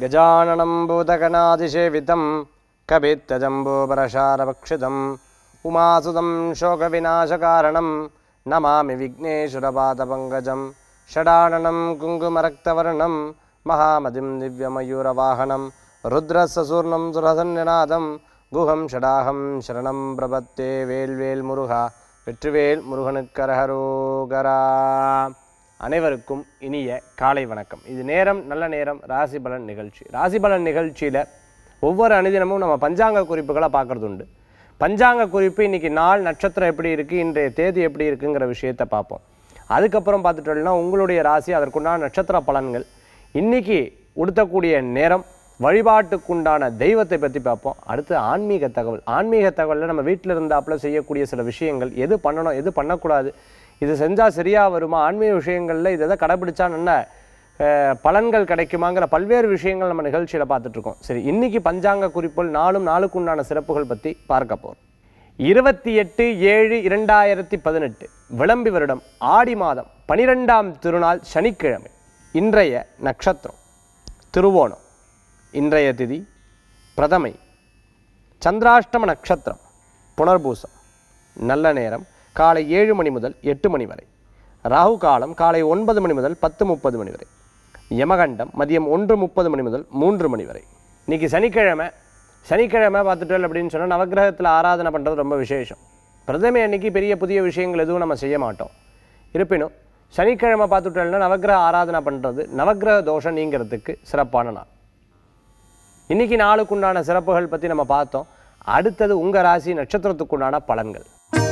गजाननं भूतगणातिसेवितं कवित्तजम्बूपरशारभक्षितम् उमासुतं शोकविनाशकारणं नमामि विघ्नेश्वरपादपङ्कजं षडाननं कुङ्कुमरक्तवर्णं महामतिं दिव्यमयूरवाहनं रुद्रससूर्णं सुरसन्निनादं குஹம் ஷடாகம் சரணம் பிரபத்தே வேல்வேல் முருகா வெற்றிவேல் முருகனுக்கரஹரோகரா அனைவருக்கும் இனிய காலை வணக்கம் இது நேரம் நல்ல நேரம் ராசி பலன் நிகழ்ச்சி ராசி பலன் நிகழ்ச்சியில் ஒவ்வொரு அனுதினமும் நம்ம பஞ்சாங்க குறிப்புகளை பார்க்கறது உண்டு பஞ்சாங்க குறிப்பு இன்னைக்கு நாள் நட்சத்திரம் எப்படி இருக்குது இன்றைய தேதி எப்படி இருக்குங்கிற விஷயத்தை பார்ப்போம் அதுக்கப்புறம் பார்த்துட்டோம்னா உங்களுடைய ராசி அதற்குண்டான நட்சத்திர பலன்கள் இன்னைக்கு உடுத்தக்கூடிய நேரம் வழிபாட்டுக்குண்டான தெய்வத்தை பற்றி பார்ப்போம் அடுத்து ஆன்மீக தகவல் ஆன்மீக தகவலில் நம்ம வீட்டில் இருந்தாப்புல செய்யக்கூடிய சில விஷயங்கள் எது பண்ணணும் எது பண்ணக்கூடாது இது செஞ்சால் சரியாக வருமா ஆன்மீக விஷயங்களில் இதை எதை கடைபிடிச்சா நல்ல அஹ், பலன்கள் கிடைக்குமாங்கிற பல்வேறு விஷயங்கள் நம்ம நிகழ்ச்சியில் பார்த்துட்ருக்கோம் சரி இன்னைக்கு பஞ்சாங்க குறிப்புகள் நாளும் நாளுக்கு உண்டான சிறப்புகள் பற்றி பார்க்க போகிறோம் இருபத்தி எட்டு ஏழு இரண்டாயிரத்தி பதினெட்டு விளம்பி வருடம் ஆடி மாதம் பனிரெண்டாம் திருநாள் சனிக்கிழமை இன்றைய நட்சத்திரம் திருவோணம் இன்றைய திதி பிரதமை சந்திராஷ்டம நட்சத்திரம் புனர்பூசம் நல்ல நேரம் காலை ஏழு மணி முதல் எட்டு மணி வரை ராகு காலம் காலை ஒன்பது மணி முதல் பத்து முப்பது மணி வரை யமகண்டம் மதியம் ஒன்று முப்பது மணி முதல் மூன்று மணி வரை இன்னைக்கு சனிக்கிழமை சனிக்கிழமை பார்த்துட்டோம் அப்படின்னு சொன்னால் நவக்கிரகத்தில் ஆராதனை பண்ணுறது ரொம்ப விசேஷம் பிரதமை அன்னைக்கு பெரிய புதிய விஷயங்கள் எதுவும் நம்ம செய்ய மாட்டோம் இருப்பினும் சனிக்கிழமை பார்த்துட்டோம்னா நவக்கிரக ஆராதனை பண்ணுறது நவக்கிரக தோஷம் நீங்கிறதுக்கு சிறப்பான நாள் இன்னைக்கு நாளுக்குண்டான சிறப்புகள் பற்றி நம்ம பார்த்தோம் அடுத்தது உங்கள் ராசி நட்சத்திரத்துக்குண்டான பலன்கள்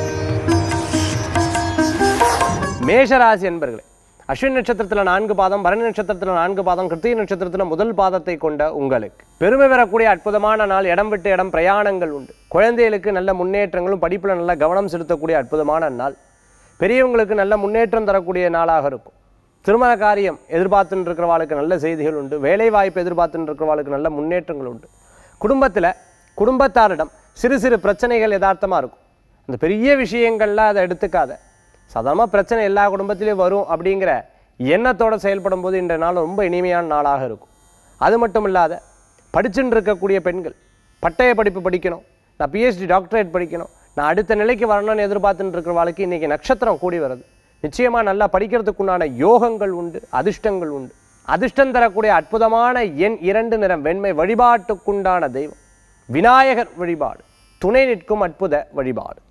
மேஷ ராசி என்பர்களே அஸ்வின் நட்சத்திரத்தில் நான்கு பாதம் பரணி நட்சத்திரத்தில் நான்கு பாதம் கிருத்திகை நட்சத்திரத்தில் முதல் பாதத்தை கொண்ட உங்களுக்கு பெருமை பெறக்கூடிய அற்புதமான நாள் இடம் விட்டு இடம் பிரயாணங்கள் உண்டு குழந்தைகளுக்கு நல்ல முன்னேற்றங்களும் படிப்பில் நல்ல கவனம் செலுத்தக்கூடிய அற்புதமான நாள் பெரியவங்களுக்கு நல்ல முன்னேற்றம் தரக்கூடிய நாளாக இருக்கும் திருமண காரியம் எதிர்பார்த்துட்டு இருக்கிறவாளுக்கு நல்ல செய்திகள் உண்டு வேலை வாய்ப்பு எதிர்பார்த்துட்டு இருக்கிறவாளுக்கு நல்ல முன்னேற்றங்கள் உண்டு குடும்பத்தில் குடும்பத்தாரிடம் சிறு சிறு பிரச்சனைகள் யதார்த்தமாக இருக்கும் அந்த பெரிய விஷயங்கள்லாம் அதை எடுத்துக்காத சாதாரணமாக பிரச்சனை எல்லா குடும்பத்திலையும் வரும் அப்படிங்கிற எண்ணத்தோடு செயல்படும் போது இன்றைய நாள் ரொம்ப இனிமையான நாளாக இருக்கும் அது மட்டும் இல்லாத படிச்சுட்டு இருக்கக்கூடிய பெண்கள் பட்டய படிப்பு படிக்கணும் நான் பிஹெச்டி டாக்டரேட் படிக்கணும் நான் அடுத்த நிலைக்கு வரணும்னு எதிர்பார்த்துட்டு இருக்கிற வாழ்க்கை இன்றைக்கி நட்சத்திரம் கூடி வருது நிச்சயமாக நல்லா படிக்கிறதுக்குண்டான யோகங்கள் உண்டு அதிர்ஷ்டங்கள் உண்டு அதிர்ஷ்டம் தரக்கூடிய அற்புதமான எண் இரண்டு நிறம் வெண்மை வழிபாட்டுக்குண்டான தெய்வம் விநாயகர் வழிபாடு துணை நிற்கும் அற்புத வழிபாடு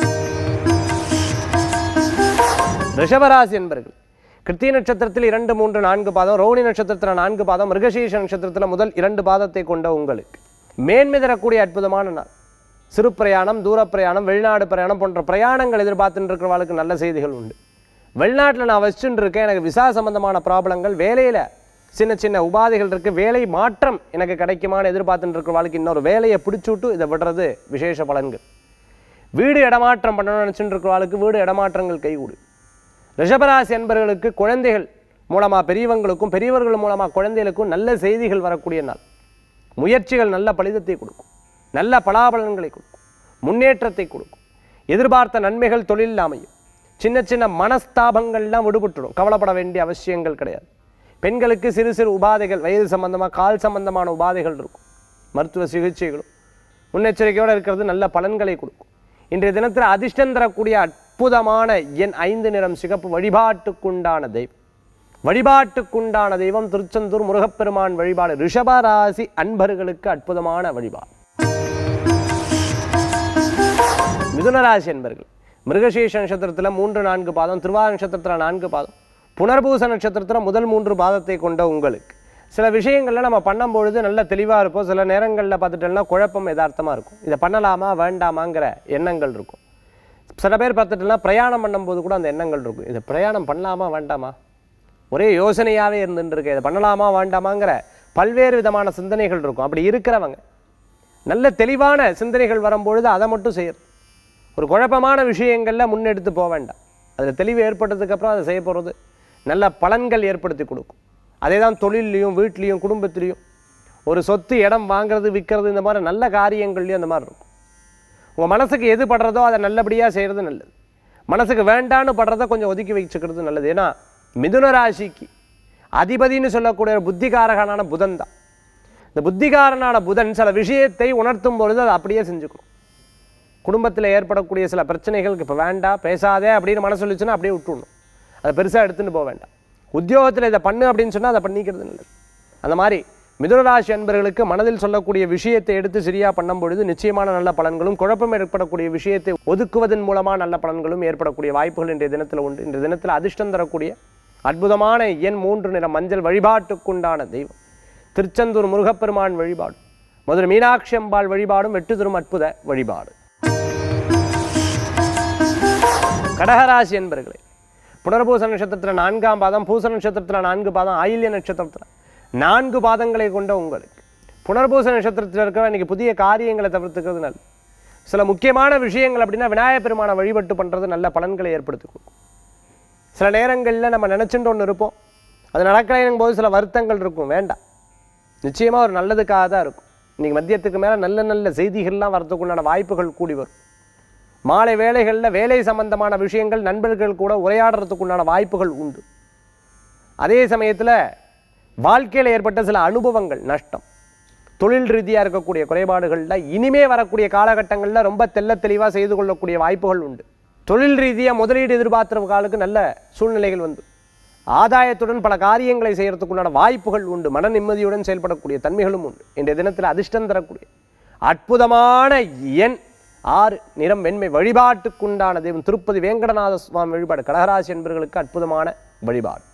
ரிஷபராசி என்பர்கள் கிருத்திய நட்சத்திரத்தில் இரண்டு மூன்று நான்கு பாதம் ரோஹிணி நட்சத்திரத்தில் நான்கு பாதம் மிருகசீஷ நட்சத்திரத்தில் முதல் இரண்டு பாதத்தை கொண்ட உங்களுக்கு மேன்மை தரக்கூடிய அற்புதமான நாள் சிறு பிரயாணம் தூர பிரயாணம் வெளிநாடு பிரயாணம் போன்ற பிரயாணங்கள் எதிர்பார்த்துட்டு இருக்கிறவங்களுக்கு நல்ல செய்திகள் உண்டு வெளிநாட்டில் நான் வச்சுட்டு இருக்கேன் எனக்கு விசா சம்பந்தமான ப்ராப்ளங்கள் வேலையில் சின்ன சின்ன உபாதைகள் இருக்குது வேலை மாற்றம் எனக்கு கிடைக்குமான்னு எதிர்பார்த்துட்டு இருக்கிறவங்களுக்கு இன்னொரு வேலையை பிடிச்சுட்டு இதை விடுறது விசேஷ பலன்கள் வீடு இடமாற்றம் பண்ணணும்னு நினச்சிட்டு இருக்கிறவங்களுக்கு வீடு இடமாற்றங்கள் கைகூடு ரிஷபராசி என்பவர்களுக்கு குழந்தைகள் மூலமாக பெரியவங்களுக்கும் பெரியவர்கள் மூலமாக குழந்தைகளுக்கும் நல்ல செய்திகள் வரக்கூடிய நாள் முயற்சிகள் நல்ல பலிதத்தை கொடுக்கும் நல்ல பலாபலன்களை கொடுக்கும் முன்னேற்றத்தை கொடுக்கும் எதிர்பார்த்த நன்மைகள் தொழிலில் அமையும் சின்ன சின்ன மனஸ்தாபங்கள்லாம் விடுபட்டுடும் கவலைப்பட வேண்டிய அவசியங்கள் கிடையாது பெண்களுக்கு சிறு சிறு உபாதைகள் வயது சம்பந்தமாக கால் சம்பந்தமான உபாதைகள் இருக்கும் மருத்துவ சிகிச்சைகளும் முன்னெச்சரிக்கையோடு இருக்கிறது நல்ல பலன்களை கொடுக்கும் இன்றைய தினத்தில் அதிர்ஷ்டம் தரக்கூடிய அற்புதமான எண் ஐந்து நிறம் சிகப்பு வழிபாட்டுக்குண்டான தெய்வம் வழிபாட்டுக்குண்டான தெய்வம் திருச்செந்தூர் முருகப்பெருமான் வழிபாடு ரிஷபராசி அன்பர்களுக்கு அற்புதமான வழிபாடு மிதுனராசி என்பர்கள் மிருகசீஷ நட்சத்திரத்தில் மூன்று நான்கு பாதம் திருவா நட்சத்திரத்தில் நான்கு பாதம் புனர்பூச நட்சத்திரத்தில் முதல் மூன்று பாதத்தை கொண்ட உங்களுக்கு சில விஷயங்களில் நம்ம பண்ணும்பொழுது நல்ல தெளிவாக இருப்போம் சில நேரங்களில் பார்த்துட்டோம்னா குழப்பம் யதார்த்தமாக இருக்கும் இதை பண்ணலாமா வேண்டாமாங்கிற எண்ணங்கள் இருக்கும் சில பேர் பார்த்துட்டோம்னா பிரயாணம் பண்ணும்போது கூட அந்த எண்ணங்கள் இருக்கும் இதை பிரயாணம் பண்ணலாமா வேண்டாமா ஒரே யோசனையாகவே இருந்துட்டு இருக்கு இதை பண்ணலாமா வேண்டாமாங்கிற பல்வேறு விதமான சிந்தனைகள் இருக்கும் அப்படி இருக்கிறவங்க நல்ல தெளிவான சிந்தனைகள் வரும்பொழுது அதை மட்டும் செய்யறது ஒரு குழப்பமான விஷயங்களில் முன்னெடுத்து போக வேண்டாம் அதில் தெளிவு ஏற்பட்டதுக்கப்புறம் அதை செய்ய போகிறது நல்ல பலன்கள் ஏற்படுத்தி கொடுக்கும் அதே தான் தொழில்லையும் வீட்லேயும் குடும்பத்திலையும் ஒரு சொத்து இடம் வாங்குறது விற்கிறது இந்த மாதிரி நல்ல காரியங்கள்லையும் அந்த மாதிரி இருக்கும் உங்கள் மனசுக்கு எது படுறதோ அதை நல்லபடியாக செய்கிறது நல்லது மனசுக்கு வேண்டான்னு படுறதை கொஞ்சம் ஒதுக்கி வச்சுக்கிறது நல்லது ஏன்னா மிதுன ராசிக்கு அதிபதின்னு சொல்லக்கூடிய ஒரு புத்திகாரகனான புதன் தான் இந்த புத்திகாரனான புதன் சில விஷயத்தை உணர்த்தும் பொழுது அதை அப்படியே செஞ்சுக்கணும் குடும்பத்தில் ஏற்படக்கூடிய சில பிரச்சனைகளுக்கு இப்போ வேண்டாம் பேசாதே அப்படின்னு மனசு சொல்லிச்சுன்னா அப்படியே விட்டுடணும் அதை பெருசாக எடுத்துன்னு போக வேண்டாம் உத்தியோகத்தில் இதை பண்ணு அப்படின்னு சொன்னால் அதை பண்ணிக்கிறது நல்லது அந்த மாதிரி மிதுனராசி அன்பர்களுக்கு மனதில் சொல்லக்கூடிய விஷயத்தை எடுத்து சரியாக பண்ணும் பொழுது நிச்சயமான நல்ல பலன்களும் குழப்பம் ஏற்படக்கூடிய விஷயத்தை ஒதுக்குவதன் மூலமாக நல்ல பலன்களும் ஏற்படக்கூடிய வாய்ப்புகள் இன்றைய தினத்தில் உண்டு இன்றைய தினத்தில் அதிர்ஷ்டம் தரக்கூடிய அற்புதமான எண் மூன்று நிற மஞ்சள் வழிபாட்டுக்குண்டான தெய்வம் திருச்செந்தூர் முருகப்பெருமான் வழிபாடு மதுரை மீனாட்சி அம்பாள் வழிபாடும் வெட்டு தரும் அற்புத வழிபாடு கடகராசி என்பர்களே புனர்பூச நட்சத்திரத்தில் நான்காம் பாதம் பூச நட்சத்திரத்தில் நான்கு பாதம் ஆயில்ய நட்சத்திரத்தில் நான்கு பாதங்களை கொண்ட உங்களுக்கு புனர்பூச நட்சத்திரத்தில் இருக்கிற இன்னைக்கு புதிய காரியங்களை தவிர்த்துக்கிறது நல்லது சில முக்கியமான விஷயங்கள் அப்படின்னா விநாயகப் பெருமானை வழிபட்டு பண்ணுறது நல்ல பலன்களை ஏற்படுத்தி கொடுக்கும் சில நேரங்களில் நம்ம நினச்சிட்டு ஒன்று இருப்போம் அது நடக்கலைங்கும் போது சில வருத்தங்கள் இருக்கும் வேண்டாம் நிச்சயமாக ஒரு நல்லதுக்காக தான் இருக்கும் இன்றைக்கி மதியத்துக்கு மேலே நல்ல நல்ல செய்திகள்லாம் வரதுக்குண்டான வாய்ப்புகள் கூடி வரும் மாலை வேளைகளில் வேலை சம்பந்தமான விஷயங்கள் நண்பர்கள் கூட உரையாடுறதுக்குண்டான வாய்ப்புகள் உண்டு அதே சமயத்தில் வாழ்க்கையில் ஏற்பட்ட சில அனுபவங்கள் நஷ்டம் தொழில் ரீதியாக இருக்கக்கூடிய குறைபாடுகளில் இனிமே வரக்கூடிய காலகட்டங்களில் ரொம்ப தெள்ள தெளிவாக செய்து கொள்ளக்கூடிய வாய்ப்புகள் உண்டு தொழில் ரீதியாக முதலீடு எதிர்பார்த்துறவர்களுக்கு நல்ல சூழ்நிலைகள் வந்து ஆதாயத்துடன் பல காரியங்களை செய்யறதுக்குண்டான வாய்ப்புகள் உண்டு மன நிம்மதியுடன் செயல்படக்கூடிய தன்மைகளும் உண்டு இன்றைய தினத்தில் அதிர்ஷ்டம் தரக்கூடிய அற்புதமான எண் ஆறு நிறம் வெண்மை வழிபாட்டுக்குண்டான தெய்வம் திருப்பதி வேங்கடநாத சுவாமி வழிபாடு கடகராசி என்பவர்களுக்கு அற்புதமான வழிபாடு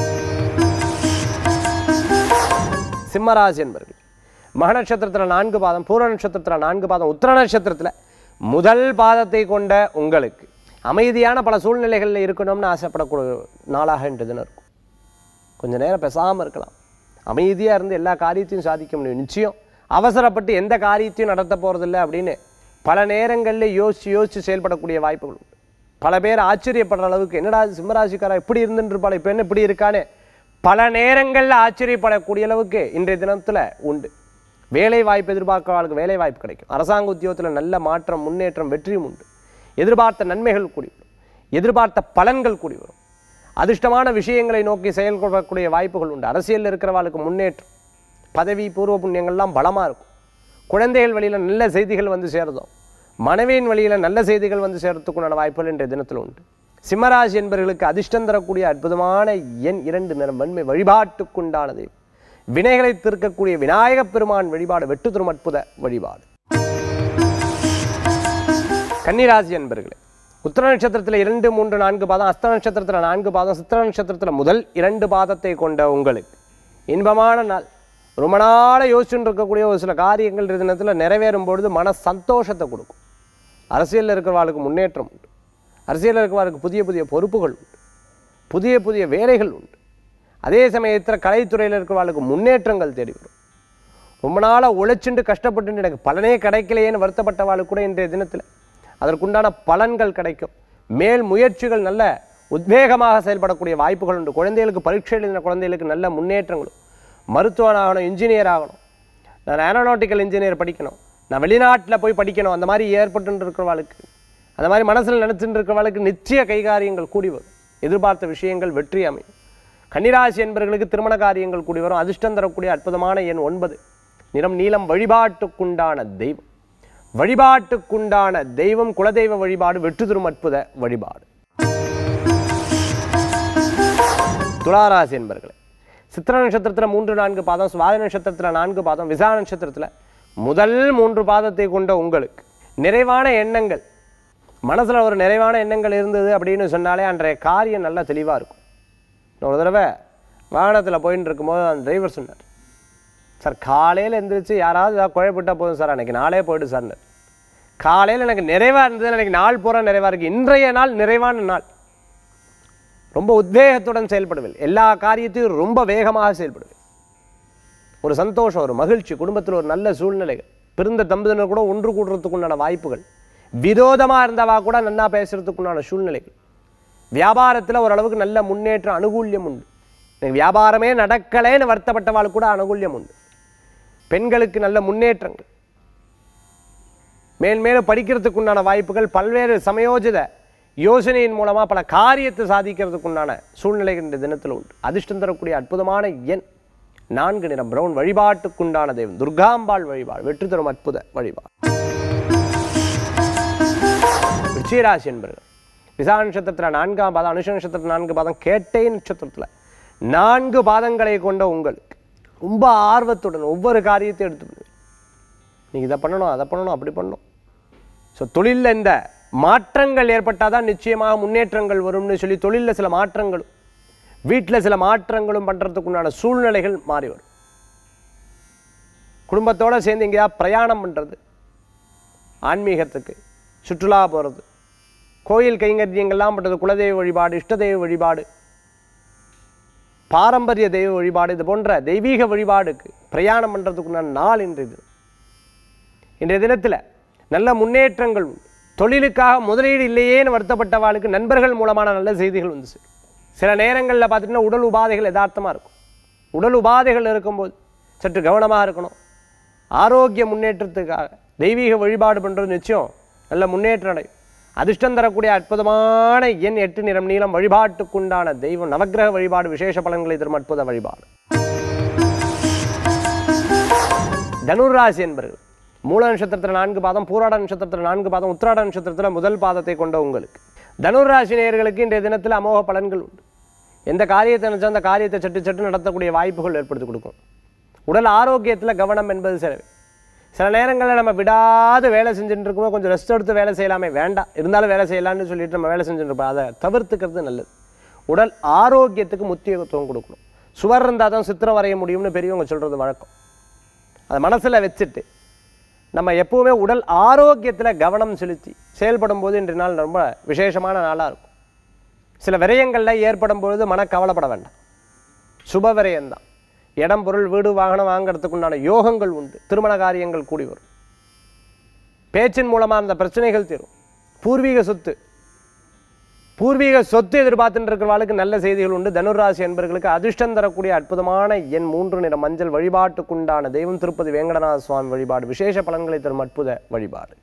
சிம்மராசி என்பர்கள் மக நட்சத்திரத்தில் நான்கு பாதம் பூர நட்சத்திரத்தில் நான்கு பாதம் உத்திர நட்சத்திரத்தில் முதல் பாதத்தை கொண்ட உங்களுக்கு அமைதியான பல சூழ்நிலைகளில் இருக்கணும்னு ஆசைப்படக்கூடிய நாளாக இன்று தினம் இருக்கும் கொஞ்ச நேரம் பேசாமல் இருக்கலாம் அமைதியாக இருந்து எல்லா காரியத்தையும் சாதிக்க முடியும் நிச்சயம் அவசரப்பட்டு எந்த காரியத்தையும் நடத்த போகிறதில்ல அப்படின்னு பல நேரங்களில் யோசித்து யோசித்து செயல்படக்கூடிய வாய்ப்புகள் உண்டு பல பேர் ஆச்சரியப்படுற அளவுக்கு என்னடா இது சிம்மராசிக்காரா இப்படி இருந்துட்டு இருப்பாள் இப்போ என்ன இப்படி இருக்கானே பல நேரங்களில் ஆச்சரியப்படக்கூடிய அளவுக்கு இன்றைய தினத்தில் உண்டு வேலை வாய்ப்பு எதிர்பார்க்கிறவர்களுக்கு வேலை வாய்ப்பு கிடைக்கும் அரசாங்க உத்தியோகத்தில் நல்ல மாற்றம் முன்னேற்றம் வெற்றியும் உண்டு எதிர்பார்த்த நன்மைகள் கூடி வரும் எதிர்பார்த்த பலன்கள் கூடி வரும் அதிர்ஷ்டமான விஷயங்களை நோக்கி செயல்படக்கூடிய வாய்ப்புகள் உண்டு அரசியலில் இருக்கிறவர்களுக்கு முன்னேற்றம் பதவி பூர்வ புண்ணியங்கள்லாம் பலமாக இருக்கும் குழந்தைகள் வழியில் நல்ல செய்திகள் வந்து சேருதோம் மனைவியின் வழியில் நல்ல செய்திகள் வந்து சேர்றதுக்குண்டான வாய்ப்புகள் இன்றைய தினத்தில் உண்டு சிம்மராசி என்பவர்களுக்கு அதிர்ஷ்டம் தரக்கூடிய அற்புதமான எண் இரண்டு நிறம் வன்மை வழிபாட்டுக்குண்டானது வினைகளை தீர்க்கக்கூடிய விநாயகப் பெருமான் வழிபாடு வெட்டு தரும் அற்புத வழிபாடு கன்னிராசி என்பர்களே உத்தர நட்சத்திரத்தில் இரண்டு மூன்று நான்கு பாதம் அஸ்த நட்சத்திரத்தில் நான்கு பாதம் சித்திர நட்சத்திரத்தில் முதல் இரண்டு பாதத்தை கொண்ட உங்களுக்கு இன்பமான நாள் ரொம்ப நாளாக யோசிச்சுட்டு இருக்கக்கூடிய ஒரு சில காரியங்கள் இந்த தினத்தில் நிறைவேறும் பொழுது மன சந்தோஷத்தை கொடுக்கும் அரசியலில் இருக்கிறவர்களுக்கு முன்னேற்றம் உண்டு அரசியலில் இருக்கிறவர்களுக்கு புதிய புதிய பொறுப்புகள் உண்டு புதிய புதிய வேலைகள் உண்டு அதே சமயத்தில் கலைத்துறையில் இருக்கிறவர்களுக்கு முன்னேற்றங்கள் தேடி வரும் ரொம்ப நாளாக உழைச்சுண்டு கஷ்டப்பட்டு எனக்கு பலனே கிடைக்கலையேன்னு வருத்தப்பட்டவாளுக்கு கூட இன்றைய தினத்தில் அதற்குண்டான பலன்கள் கிடைக்கும் மேல் முயற்சிகள் நல்ல உத்வேகமாக செயல்படக்கூடிய வாய்ப்புகள் உண்டு குழந்தைகளுக்கு பரீட்சை எழுதின குழந்தைகளுக்கு நல்ல முன்னேற்றங்களும் மருத்துவன் ஆகணும் இன்ஜினியர் ஆகணும் நான் ஏரோநாட்டிக்கல் இன்ஜினியர் படிக்கணும் நான் வெளிநாட்டில் போய் படிக்கணும் அந்த மாதிரி ஏற்பட்டு இருக்கிறவாளுக்கு அந்த மாதிரி மனசில் நினச்சிட்டு இருக்கிறவாளுக்கு நிச்சய கைகாரியங்கள் கூடி வரும் எதிர்பார்த்த விஷயங்கள் வெற்றி அமையும் கன்னிராசி என்பவர்களுக்கு திருமண காரியங்கள் கூடி வரும் அதிர்ஷ்டம் தரக்கூடிய அற்புதமான எண் ஒன்பது நிறம் நீலம் வழிபாட்டுக்குண்டான தெய்வம் வழிபாட்டுக்குண்டான தெய்வம் குலதெய்வ வழிபாடு வெற்றி தரும் அற்புத வழிபாடு துளாராசி என்பர்களே சித்திர நட்சத்திரத்தில் மூன்று நான்கு பாதம் சுவாதி நட்சத்திரத்தில் நான்கு பாதம் விசா நட்சத்திரத்தில் முதல் மூன்று பாதத்தை கொண்ட உங்களுக்கு நிறைவான எண்ணங்கள் மனசில் ஒரு நிறைவான எண்ணங்கள் இருந்தது அப்படின்னு சொன்னாலே அன்றைய காரியம் நல்லா தெளிவாக இருக்கும் நான் ஒரு தடவை வாகனத்தில் போயின்னு இருக்கும்போது அந்த டிரைவர் சொன்னார் சார் காலையில் எந்திரிச்சு யாராவது ஏதாவது குழப்பிட்டா போதும் சார் அன்றைக்கி நாளே போய்டு சார் காலையில் எனக்கு நிறைவாக இருந்தது எனக்கு நாள் பூரா நிறைவாக இருக்குது இன்றைய நாள் நிறைவான நாள் ரொம்ப உத்வேகத்துடன் செயல்படுவேன் எல்லா காரியத்தையும் ரொம்ப வேகமாக செயல்படுவேன் ஒரு சந்தோஷம் ஒரு மகிழ்ச்சி குடும்பத்தில் ஒரு நல்ல சூழ்நிலைகள் பிறந்த தம்பதியினர் கூட ஒன்று கூடுறதுக்குண்டான வாய்ப்புகள் விரோதமாக இருந்தவா கூட நல்லா பேசுறதுக்குண்டான சூழ்நிலைகள் வியாபாரத்தில் ஓரளவுக்கு நல்ல முன்னேற்றம் அனுகூல்யம் உண்டு எனக்கு வியாபாரமே நடக்கலைன்னு வருத்தப்பட்டவாளுக்கு கூட அனுகூல்யம் உண்டு பெண்களுக்கு நல்ல முன்னேற்றங்கள் மேல் மேலும் படிக்கிறதுக்குண்டான வாய்ப்புகள் பல்வேறு சமயோஜித யோசனையின் மூலமாக பல காரியத்தை சாதிக்கிறதுக்குண்டான சூழ்நிலைகள் இந்த தினத்தில் உண்டு அதிர்ஷ்டம் தரக்கூடிய அற்புதமான எண் நான்கு நிறம் பிரவுன் வழிபாட்டுக்குண்டான தெய்வம் துர்காம்பாள் வழிபாடு வெற்றி தரும் அற்புத வழிபாடு விருச்சிகராசி என்பர்கள் விசா நட்சத்திரத்தில் நான்காம் பாதம் அனுஷ நட்சத்திரத்தில் நான்கு பாதம் கேட்டை நட்சத்திரத்தில் நான்கு பாதங்களை கொண்ட உங்களுக்கு ரொம்ப ஆர்வத்துடன் ஒவ்வொரு காரியத்தையும் எடுத்து நீங்கள் இதை பண்ணணும் அதை பண்ணணும் அப்படி பண்ணணும் ஸோ தொழிலில் இந்த மாற்றங்கள் ஏற்பட்டால் தான் நிச்சயமாக முன்னேற்றங்கள் வரும்னு சொல்லி தொழிலில் சில மாற்றங்களும் வீட்டில் சில மாற்றங்களும் பண்ணுறதுக்கு உண்டான சூழ்நிலைகள் மாறி வரும் குடும்பத்தோடு சேர்ந்து எங்கேயாவது பிரயாணம் பண்ணுறது ஆன்மீகத்துக்கு சுற்றுலா போகிறது கோயில் கைங்கரியங்கள்லாம் பண்ணுறது குலதெய்வ வழிபாடு இஷ்டதெய்வ வழிபாடு பாரம்பரிய தெய்வ வழிபாடு இது போன்ற தெய்வீக வழிபாடுக்கு பிரயாணம் பண்ணுறதுக்குண்டான நாள் இன்றைய தினம் இன்றைய தினத்தில் நல்ல முன்னேற்றங்கள் உண்டு தொழிலுக்காக முதலீடு இல்லையேன்னு வருத்தப்பட்டவாளுக்கு நண்பர்கள் மூலமான நல்ல செய்திகள் வந்து சேரும். சில நேரங்களில் பார்த்துட்டிங்கன்னா உடல் உபாதைகள் யதார்த்தமாக இருக்கும் உடல் உபாதைகள் இருக்கும்போது சற்று கவனமாக இருக்கணும் ஆரோக்கிய முன்னேற்றத்துக்காக தெய்வீக வழிபாடு பண்ணுறது நிச்சயம் நல்ல முன்னேற்றம் அடையும் அதிர்ஷ்டம் தரக்கூடிய அற்புதமான எண் எட்டு நிறம் நீளம் வழிபாட்டுக்குண்டான தெய்வம் நவக்கிரக வழிபாடு விசேஷ பலன்களை தரும் அற்புத வழிபாடு தனுராசி என்பர்கள் மூல நட்சத்திரத்தில் நான்கு பாதம் பூராட நட்சத்திரத்தில் நான்கு பாதம் உத்திராட நட்சத்திரத்தில் முதல் பாதத்தை கொண்ட உங்களுக்கு தனுராசி நேயர்களுக்கு இன்றைய தினத்தில் அமோக பலன்கள் உண்டு எந்த காரியத்தை நினைச்சா அந்த காரியத்தை சட்டு சட்டு நடத்தக்கூடிய வாய்ப்புகள் ஏற்படுத்தி கொடுக்கும் உடல் ஆரோக்கியத்தில் கவனம் என்பது சிலவு சில நேரங்களில் நம்ம விடாது வேலை செஞ்சுட்டு இருக்கும்போது கொஞ்சம் ரெஸ்ட் எடுத்து வேலை செய்யலாமே வேண்டாம் இருந்தாலும் வேலை செய்யலாம்னு சொல்லிட்டு நம்ம வேலை செஞ்சுட்டு இருப்போம் அதை தவிர்த்துக்கிறது நல்லது உடல் ஆரோக்கியத்துக்கு முக்கியத்துவம் கொடுக்கணும் சுவர் இருந்தால் தான் சித்திரம் வரைய முடியும்னு பெரியவங்க சொல்கிறது வழக்கம் அதை மனசில் வச்சுட்டு நம்ம எப்பவுமே உடல் ஆரோக்கியத்தில் கவனம் செலுத்தி செயல்படும் போது இன்றைய நாள் ரொம்ப விசேஷமான நாளாக இருக்கும் சில விரயங்களில் ஏற்படும் பொழுது மன கவலைப்பட வேண்டாம் சுப விரயம்தான் இடம் பொருள் வீடு வாகனம் வாங்குறதுக்கு உண்டான யோகங்கள் உண்டு திருமண காரியங்கள் கூடி வரும் பேச்சின் மூலமாக அந்த பிரச்சனைகள் தீரும் பூர்வீக சொத்து பூர்வீக சொத்து எதிர்பார்த்துட்டு இருக்கிறவர்களுக்கு நல்ல செய்திகள் உண்டு தனுராசி என்பர்களுக்கு அதிர்ஷ்டம் தரக்கூடிய அற்புதமான எண் மூன்று நிற மஞ்சள் வழிபாட்டுக்குண்டான தெய்வம் திருப்பதி வேங்கடநாத சுவாமி வழிபாடு விசேஷ பலன்களை தரும் அற்புத வழிபாடு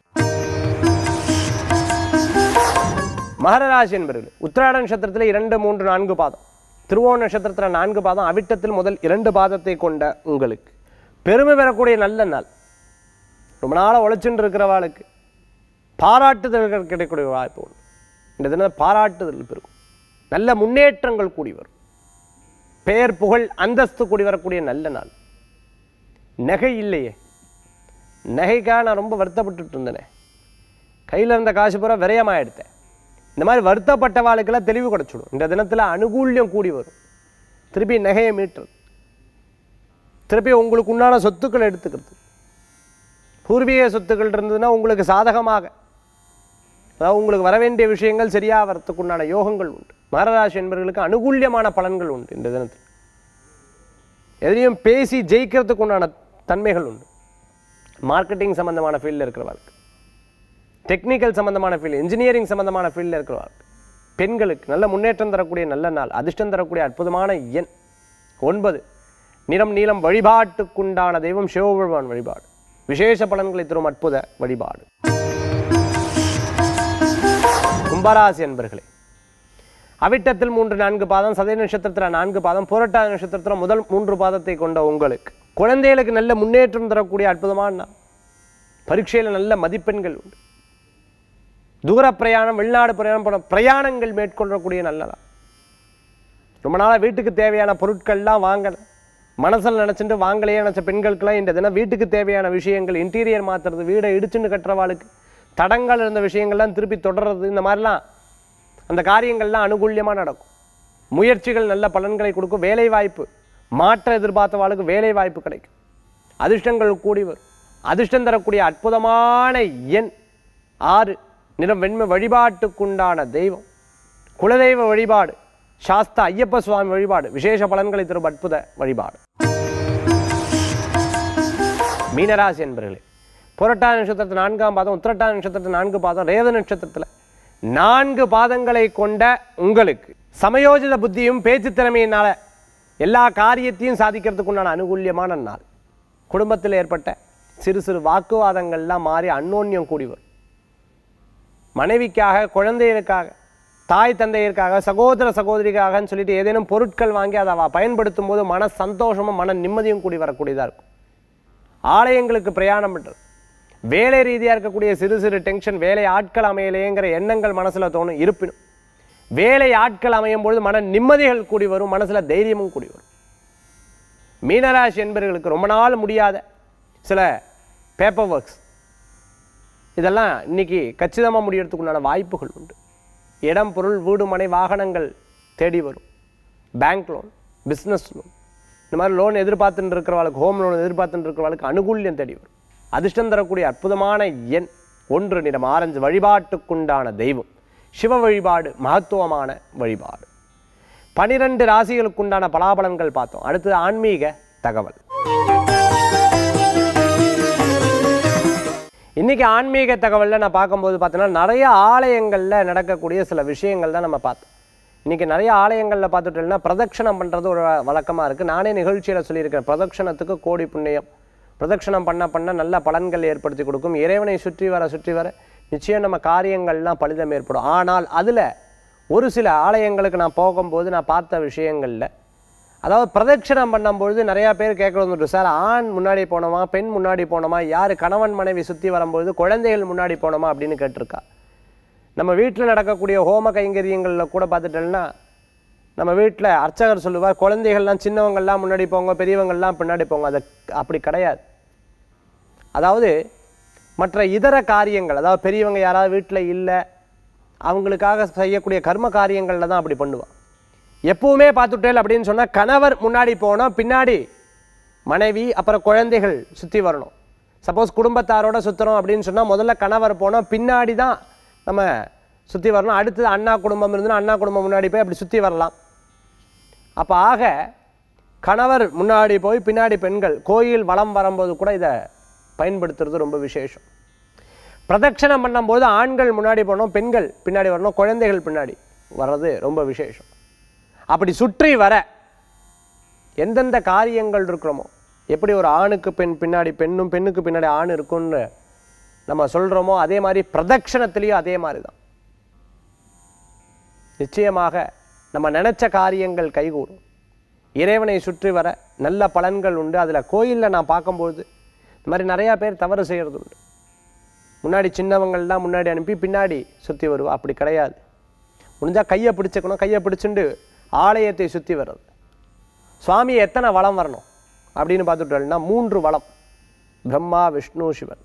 மகரராசி என்பர்கள் உத்திராட நட்சத்திரத்தில் இரண்டு மூன்று நான்கு பாதம் திருவோண நட்சத்திரத்தில் நான்கு பாதம் அவிட்டத்தில் முதல் இரண்டு பாதத்தை கொண்ட உங்களுக்கு பெருமை பெறக்கூடிய நல்ல நாள் ரொம்ப நாளாக உழைச்சுட்டு இருக்கிறவாளுக்கு பாராட்டுதல்கள் கிடைக்கக்கூடிய வாய்ப்பு உண்டு இந்த தினம் பாராட்டுதல் பெருகும் நல்ல முன்னேற்றங்கள் கூடி வரும் பெயர் புகழ் அந்தஸ்து கூடி வரக்கூடிய நல்ல நாள் நகை இல்லையே நகைக்காக நான் ரொம்ப வருத்தப்பட்டுட்டு இருந்தேனே கையில் இருந்த காசு பூரா விரயமாக எடுத்தேன் இந்த மாதிரி வருத்தப்பட்டவாளுக்கெல்லாம் தெளிவு கிடச்சிடும் இந்த தினத்தில் அனுகூல்யம் கூடி வரும் திருப்பி நகையை மீட்டுறது திருப்பி உங்களுக்கு உண்டான சொத்துக்களை எடுத்துக்கிறது பூர்வீக சொத்துக்கள் இருந்ததுன்னா உங்களுக்கு சாதகமாக அதாவது உங்களுக்கு வர வேண்டிய விஷயங்கள் சரியாக வரத்துக்கு உண்டான யோகங்கள் உண்டு மகராசி என்பவர்களுக்கு அனுகூல்யமான பலன்கள் உண்டு இந்த தினத்தில் எதையும் பேசி ஜெயிக்கிறதுக்கு உண்டான தன்மைகள் உண்டு மார்க்கெட்டிங் சம்பந்தமான ஃபீல்டில் இருக்கிறவர்களுக்கு டெக்னிக்கல் சம்பந்தமான ஃபீல்டு இன்ஜினியரிங் சம்பந்தமான ஃபீல்டில் இருக்கிறவர்களுக்கு பெண்களுக்கு நல்ல முன்னேற்றம் தரக்கூடிய நல்ல நாள் அதிர்ஷ்டம் தரக்கூடிய அற்புதமான எண் ஒன்பது நிறம் நீளம் வழிபாட்டுக்குண்டான தெய்வம் சிவபெருமான் வழிபாடு விசேஷ பலன்களை தரும் அற்புத வழிபாடு கும்பராசி அன்பர்களே அவிட்டத்தில் மூன்று நான்கு பாதம் சதய நட்சத்திரத்தில் நான்கு பாதம் புரட்டாதி நட்சத்திரத்தில் முதல் மூன்று பாதத்தை கொண்ட உங்களுக்கு குழந்தைகளுக்கு நல்ல முன்னேற்றம் தரக்கூடிய அற்புதமான நாள் பரீட்சையில் நல்ல மதிப்பெண்கள் உண்டு தூர பிரயாணம் வெளிநாடு பிரயாணம் போன பிரயாணங்கள் மேற்கொள்ளக்கூடிய நல்ல நாள் ரொம்ப நாளாக வீட்டுக்கு தேவையான பொருட்கள்லாம் வாங்கலை மனசில் நினச்சிட்டு வாங்கலையே நினச்ச பெண்களுக்கெல்லாம் இந்த தினம் வீட்டுக்கு தேவையான விஷயங்கள் இன்டீரியர் மாற்றுறது வீடை இடிச்சுன்னு கட்டுறவாளுக்கு தடங்கள் இருந்த விஷயங்கள்லாம் திருப்பி தொடர்றது இந்த மாதிரிலாம் அந்த காரியங்கள்லாம் அனுகூல்யமாக நடக்கும் முயற்சிகள் நல்ல பலன்களை கொடுக்கும் வேலை வாய்ப்பு மாற்ற எதிர்பார்த்தவாளுக்கு வேலை வாய்ப்பு கிடைக்கும் அதிர்ஷ்டங்கள் கூடி வரும் அதிர்ஷ்டம் தரக்கூடிய அற்புதமான எண் ஆறு நிறம் வெண்மை வழிபாட்டுக்குண்டான தெய்வம் குலதெய்வ வழிபாடு சாஸ்தா ஐயப்ப சுவாமி வழிபாடு விசேஷ பலன்களை தரும் அற்புத வழிபாடு மீனராசி என்பர்களே புரட்டாதி நட்சத்திரத்தில் நான்காம் பாதம் உத்திரட்டாதி நட்சத்திரத்தில் நான்கு பாதம் ரேவ நட்சத்திரத்தில் நான்கு பாதங்களை கொண்ட உங்களுக்கு சமயோஜித புத்தியும் பேச்சு திறமையினால எல்லா காரியத்தையும் சாதிக்கிறதுக்கு உண்டான அனுகூல்யமான நாள் குடும்பத்தில் ஏற்பட்ட சிறு சிறு வாக்குவாதங்கள்லாம் மாறி அன்னோன்யம் கூடி வரும் மனைவிக்காக குழந்தைகளுக்காக தாய் தந்தையருக்காக சகோதர சகோதரிக்காகன்னு சொல்லிட்டு ஏதேனும் பொருட்கள் வாங்கி அதை அவ பயன்படுத்தும் போது மன சந்தோஷமும் மன நிம்மதியும் கூடி வரக்கூடியதாக இருக்கும் ஆலயங்களுக்கு பிரயாணம் பண்ணுறது வேலை ரீதியாக இருக்கக்கூடிய சிறு சிறு டென்ஷன் வேலை ஆட்கள் அமையலையேங்கிற எண்ணங்கள் மனசில் தோணும் இருப்பினும் வேலை ஆட்கள் அமையும் பொழுது மன நிம்மதிகள் கூடி வரும் மனசில் தைரியமும் கூடி வரும் மீனராசி என்பவர்களுக்கு ரொம்ப நாள் முடியாத சில பேப்பர் ஒர்க்ஸ் இதெல்லாம் இன்னைக்கு கச்சிதமாக முடியறதுக்கு உண்டான வாய்ப்புகள் உண்டு இடம் பொருள் வீடு மனை வாகனங்கள் தேடி வரும் பேங்க் லோன் பிஸ்னஸ் லோன் இந்த மாதிரி லோன் எதிர்பார்த்துட்டு இருக்கிறவளுக்கு ஹோம் லோன் எதிர்பார்த்துட்டு இருக்கிறவளுக்கு அனுகூல்யம் தேடி வரும் அதிர்ஷ்டம் தரக்கூடிய அற்புதமான எண் ஒன்று நிறம் ஆரஞ்சு வழிபாட்டுக்குண்டான தெய்வம் சிவ வழிபாடு மகத்துவமான வழிபாடு பனிரெண்டு ராசிகளுக்குண்டான பலாபலன்கள் பார்த்தோம் அடுத்தது ஆன்மீக தகவல் இன்னைக்கு ஆன்மீக தகவலில் நான் பார்க்கும்போது பார்த்தோன்னா நிறைய ஆலயங்களில் நடக்கக்கூடிய சில விஷயங்கள் தான் நம்ம பார்த்தோம் இன்னைக்கு நிறைய ஆலயங்களில் பார்த்துட்டோம்னா பிரதட்சணம் பண்ணுறது ஒரு வழக்கமாக இருக்குது நானே நிகழ்ச்சியில் சொல்லியிருக்கேன் பிரதட்சணத்துக்கு கோடி புண்ணியம் பிரதட்சணம் பண்ண பண்ண நல்ல பலன்கள் ஏற்படுத்தி கொடுக்கும் இறைவனை சுற்றி வர சுற்றி வர நிச்சயம் நம்ம காரியங்கள்லாம் பலிதம் ஏற்படும் ஆனால் அதில் ஒரு சில ஆலயங்களுக்கு நான் போகும்போது நான் பார்த்த விஷயங்களில் அதாவது பிரதட்சணம் பண்ணும்பொழுது நிறையா பேர் கேட்க வந்துட்டு சார் ஆண் முன்னாடி போனோமா பெண் முன்னாடி போனோமா யார் கணவன் மனைவி சுற்றி வரும்பொழுது குழந்தைகள் முன்னாடி போனோமா அப்படின்னு கேட்டிருக்கா நம்ம வீட்டில் நடக்கக்கூடிய ஹோம கைங்கரியங்களில் கூட பார்த்துட்டோம்னா நம்ம வீட்டில் அர்ச்சகர் சொல்லுவார் குழந்தைகள்லாம் சின்னவங்கள்லாம் முன்னாடி போங்க பெரியவங்கள்லாம் பின்னாடி போங்க அது அப்படி கிடையாது அதாவது மற்ற இதர காரியங்கள் அதாவது பெரியவங்க யாராவது வீட்டில் இல்லை அவங்களுக்காக செய்யக்கூடிய கர்ம காரியங்களில் தான் அப்படி பண்ணுவாள் எப்பவுமே பார்த்துட்டேல் அப்படின்னு சொன்னால் கணவர் முன்னாடி போனால் பின்னாடி மனைவி அப்புறம் குழந்தைகள் சுற்றி வரணும் சப்போஸ் குடும்பத்தாரோட சுற்றுறோம் அப்படின்னு சொன்னால் முதல்ல கணவர் போனால் பின்னாடி தான் நம்ம சுற்றி வரணும் அடுத்தது அண்ணா குடும்பம் இருந்துன்னா அண்ணா குடும்பம் முன்னாடி போய் அப்படி சுற்றி வரலாம் அப்போ ஆக கணவர் முன்னாடி போய் பின்னாடி பெண்கள் கோயில் வலம் வரும்போது கூட இதை பயன்படுத்துறது ரொம்ப விசேஷம் பிரதட்சணம் பண்ணும்போது ஆண்கள் முன்னாடி போகணும் பெண்கள் பின்னாடி வரணும் குழந்தைகள் பின்னாடி வர்றது ரொம்ப விசேஷம் அப்படி சுற்றி வர எந்தெந்த காரியங்கள் இருக்கிறோமோ எப்படி ஒரு ஆணுக்கு பெண் பின்னாடி பெண்ணும் பெண்ணுக்கு பின்னாடி ஆண் இருக்கும்னு நம்ம சொல்கிறோமோ அதே மாதிரி பிரதட்சணத்துலேயும் அதே மாதிரி தான் நிச்சயமாக நம்ம நினச்ச காரியங்கள் கைகூடும் இறைவனை சுற்றி வர நல்ல பலன்கள் உண்டு அதில் கோயிலில் நான் பார்க்கும்போது இந்த மாதிரி நிறையா பேர் தவறு செய்கிறது உண்டு முன்னாடி சின்னவங்கள்லாம் முன்னாடி அனுப்பி பின்னாடி சுற்றி வருவா அப்படி கிடையாது முடிஞ்சால் கையை பிடிச்சிக்கணும் கையை பிடிச்சிண்டு ஆலயத்தை சுற்றி வர்றது சுவாமி எத்தனை வளம் வரணும் அப்படின்னு பார்த்துட்டோம்னா மூன்று வளம் பிரம்மா விஷ்ணு சிவன்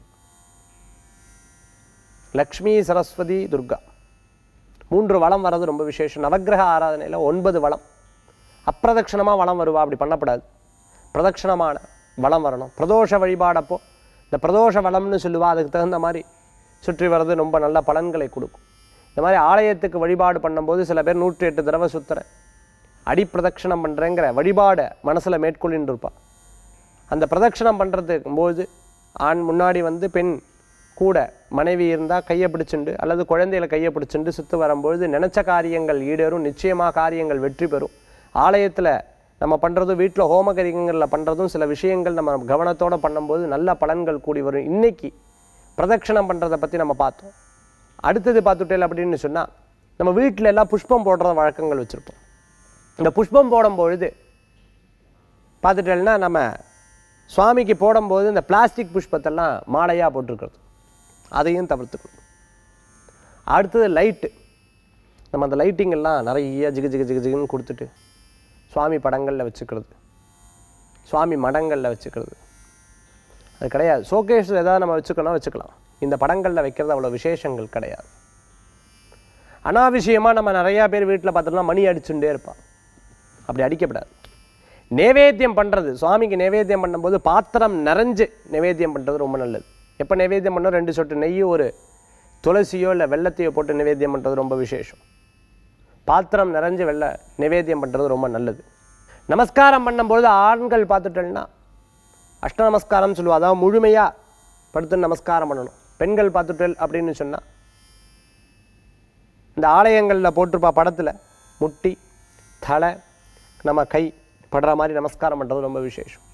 லக்ஷ்மி சரஸ்வதி துர்கா மூன்று வளம் வர்றது ரொம்ப விசேஷம் நவக்கிரக ஆராதனையில் ஒன்பது வளம் அப்பிரதட்சணமாக வளம் வருவா அப்படி பண்ணப்படாது பிரதட்சணமான வளம் வரணும் பிரதோஷ வழிபாடப்போ இந்த பிரதோஷ வளம்னு சொல்லுவா அதுக்கு தகுந்த மாதிரி சுற்றி வர்றது ரொம்ப நல்ல பலன்களை கொடுக்கும் இந்த மாதிரி ஆலயத்துக்கு வழிபாடு பண்ணும்போது சில பேர் நூற்றி எட்டு தடவை சுத்துற அடி பிரதட்சணம் பண்ணுறேங்கிற வழிபாடை மனசில் மேற்கொள்ளின்னு இருப்பா அந்த பிரதட்சணம் பண்ணுறதுக்கு போது ஆண் முன்னாடி வந்து பெண் கூட மனைவி இருந்தால் கையை பிடிச்சுண்டு அல்லது குழந்தைகளை கையை பிடிச்சுண்டு சுற்று வரும்பொழுது நினச்ச காரியங்கள் ஈடேறும் நிச்சயமாக காரியங்கள் வெற்றி பெறும் ஆலயத்தில் நம்ம பண்ணுறதும் வீட்டில் ஹோமகரிகளில் பண்ணுறதும் சில விஷயங்கள் நம்ம கவனத்தோடு பண்ணும்போது நல்ல பலன்கள் கூடி வரும் இன்னைக்கு பிரதட்சணம் பண்ணுறதை பற்றி நம்ம பார்த்தோம் அடுத்தது பார்த்துட்டேல் அப்படின்னு சொன்னால் நம்ம வீட்டில் எல்லாம் புஷ்பம் போடுற வழக்கங்கள் வச்சுருப்போம் இந்த புஷ்பம் போடும் பொழுது பார்த்துட்டேன்னா நம்ம சுவாமிக்கு போடும்போது இந்த பிளாஸ்டிக் புஷ்பத்தெல்லாம் மாலையாக போட்டிருக்கிறது அதையும் தவிர்த்துக்கணும் அடுத்தது லைட்டு நம்ம அந்த லைட்டிங் எல்லாம் நிறைய ஜிகு ஜிகு ஜிகு ஜிகுன்னு கொடுத்துட்டு சுவாமி படங்களில் வச்சுக்கிறது சுவாமி மடங்களில் வச்சுக்கிறது அது கிடையாது ஷோகேஸில் எதாவது நம்ம வச்சுக்கணும் வச்சுக்கலாம் இந்த படங்களில் வைக்கிறது அவ்வளோ விசேஷங்கள் கிடையாது அனாவசியமாக நம்ம நிறையா பேர் வீட்டில் பார்த்தோம்னா மணி அடிச்சுட்டே இருப்பான் அப்படி அடிக்கப்படாது நைவேத்தியம் பண்ணுறது சுவாமிக்கு நைவேத்தியம் பண்ணும்போது பாத்திரம் நிறைஞ்சு நைவேத்தியம் பண்ணுறது ரொம்ப நல்லது எப்போ நைவேத்தியம் பண்ணோம் ரெண்டு சொட்டு நெய்யோ ஒரு துளசியோ இல்லை வெள்ளத்தையோ போட்டு நைவேத்தியம் பண்ணுறது ரொம்ப விசேஷம் பாத்திரம் நிறைஞ்சு வெள்ளை நைவேத்தியம் பண்ணுறது ரொம்ப நல்லது நமஸ்காரம் பண்ணும்பொழுது ஆண்கள் பார்த்துட்டோம்னா அஷ்ட நமஸ்காரம் சொல்லுவா அதாவது முழுமையாக படுத்து நமஸ்காரம் பண்ணணும் பெண்கள் பார்த்துட்டல் அப்படின்னு சொன்னால் இந்த ஆலயங்களில் போட்டிருப்பா படத்தில் முட்டி தலை நம்ம கை படுற மாதிரி நமஸ்காரம் பண்ணுறது ரொம்ப விசேஷம்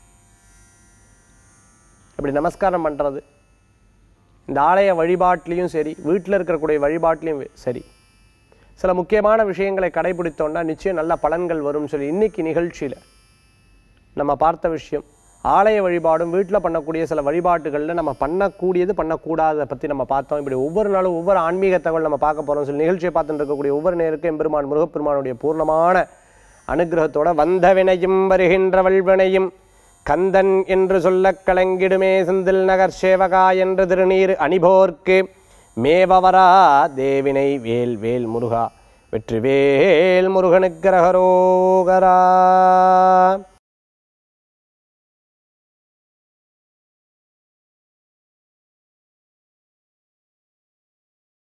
இப்படி நமஸ்காரம் பண்ணுறது இந்த ஆலய வழிபாட்டிலையும் சரி வீட்டில் இருக்கக்கூடிய வழிபாட்டிலையும் சரி சில முக்கியமான விஷயங்களை கடைபிடித்தோம்னா நிச்சயம் நல்ல பலன்கள் வரும்னு சொல்லி இன்னைக்கு நிகழ்ச்சியில் நம்ம பார்த்த விஷயம் ஆலய வழிபாடும் வீட்டில் பண்ணக்கூடிய சில வழிபாட்டுகளில் நம்ம பண்ணக்கூடியது பண்ணக்கூடாததை பற்றி நம்ம பார்த்தோம் இப்படி ஒவ்வொரு நாளும் ஒவ்வொரு ஆன்மீக தகவல் நம்ம பார்க்க போகிறோம் சொல்லி நிகழ்ச்சியை பார்த்துட்டு இருக்கக்கூடிய ஒவ்வொரு நேருக்கும் எம்பெருமான் முருகப்பெருமானுடைய பூர்ணமான அனுகிரகத்தோட வந்த வினையும் வருகின்ற வல்வினையும் கந்தன் என்று சொல்லக் கலங்கிடுமே செந்தில் நகர் சேவகா என்று திருநீர் அணிபோர்க்கு மேவவரா தேவினை வேல் வேல் முருகா வெற்றிவேல் முருகனுக்கு ரகரோகரா